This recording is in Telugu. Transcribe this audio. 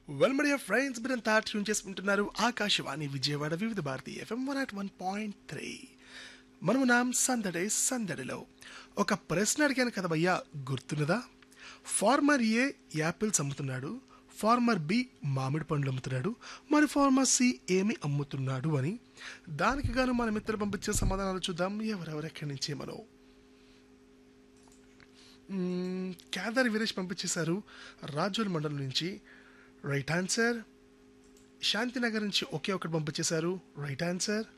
వెల్ మీడియా ఫ్రెండ్స్ మీరంతా ట్యూన్ చేసుకుంటున్నారు Akashvani Vijayawada Vividh Bharati FM one at one point three మనము నాం సందడే సందడిలో ఒక ప్రశ్న అడిగాను కదా భయ్యా గుర్తున్నదా ఫార్మర్ ఏ యాపిల్స్ అమ్ముతున్నాడు ఫార్మర్ బి మామిడి పండ్లు అమ్ముతున్నాడు మరి ఫార్మర్ సి ఏమి అమ్ముతున్నాడు అని దానికి గాను మన మిత్రులు పంపించే సమాధానాలు చూద్దాం ఎవరెవరు ఎక్కడి నుంచి మనం మ్మ్, కేదారి వీరేష్ పంపించేశారు రాజోల్ మండలం నుంచి రైట్ ఆన్సర్ శాంతినగర్ నుంచి ఒకే ఒకటి పంపించేశారు రైట్ ఆన్సర్